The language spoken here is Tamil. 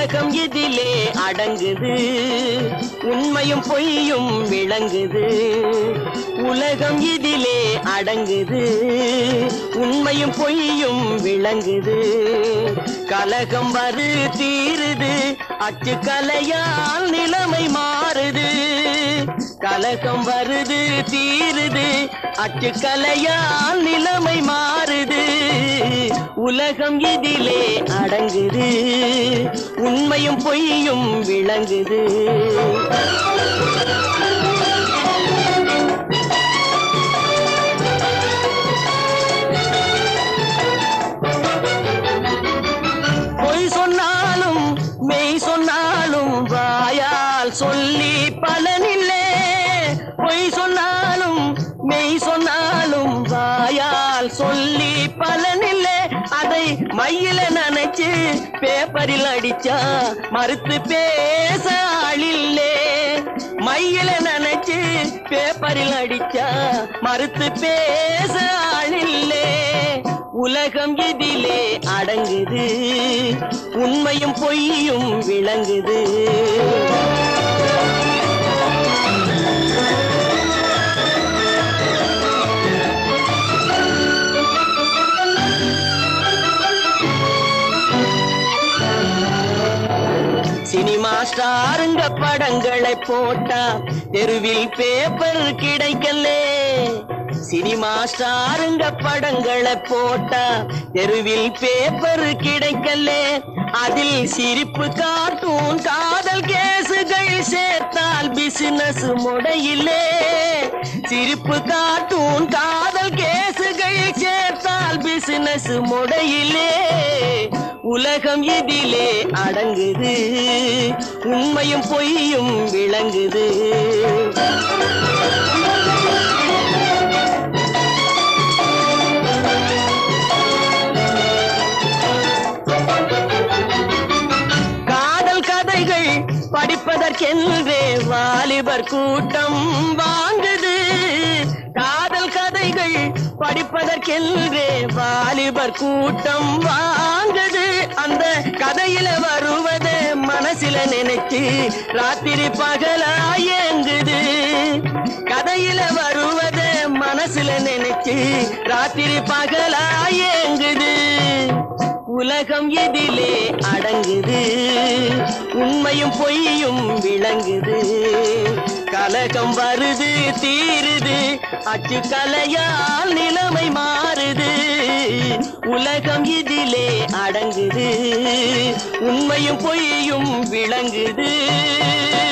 உலகம் இதிலே அடங்குது உண்மையும் பொய்யும் விளங்குது உலகம் இதிலே அடங்குது உண்மையும் பொய்யும் விளங்குது கலகம் வரு தீருது அச்சு கலையால் நிலைமை மாறுது கலகம் வருது தீருது அச்சு கலையால் நிலைமை மாறுது உலகம் இதிலே அடங்குது உண்மையும் பொய்யும் விளங்குது பொய் சொன்னாலும் மெய் சொன்னாலும் வாயால் சொல்லி பலனில்லே பொய் சொன்னாலும் மெய் சொன்னாலும் வாயால் சொல்லி பலனில்லை அதை மையில நினைச்சு பேப்பரில் அடிச்சா மறுத்து பேச ஆளில்லே மையில நினைச்சு பேப்பரில் அடிச்சா மறுத்து பேச ஆளில்லே உலகம் இதிலே அடங்குது உண்மையும் பொய்யும் விளங்குது சினிமா ஸ்டாருங்க படங்களை போட்டா தெருவில் பேப்பர் கிடைக்கலே சினிமா ஸ்டாருங்க படங்களை போட்டா தெருவில் பேப்பர் கிடைக்கலே அதில் சிரிப்பு காட்டும் காதல் கேசுகள் சேர்த்தால் பிசினஸ் முடையிலே சிரிப்பு காட்டும் காதல் கேசுகள் சேர்த்தால் பிசினஸ் முடையிலே உலகம் இதிலே அடங்குது உண்மையும் பொய்யும் விளங்குது காதல் கதைகள் படிப்பதற்கென்றே வாலிபர் கூட்டம் வாங்குது காதல் கதைகள் படிப்பதற்கென்றே வாலிபர் கூட்டம் வாங்குது அந்த கதையில வருவதை மனசில நினைச்சு ராத்திரி பகலா ஏங்குது கதையில வருவதை மனசுல நினைச்சு ராத்திரி பகலா ஏங்குது உலகம் எதிலே அடங்குது உண்மையும் பொய்யும் விளங்குது கலகம் வருது தீருது அச்சு கலையால் நிலைமை மாறுது உலகம் இதிலே அடங்குது உண்மையும் பொய்யும் விளங்குது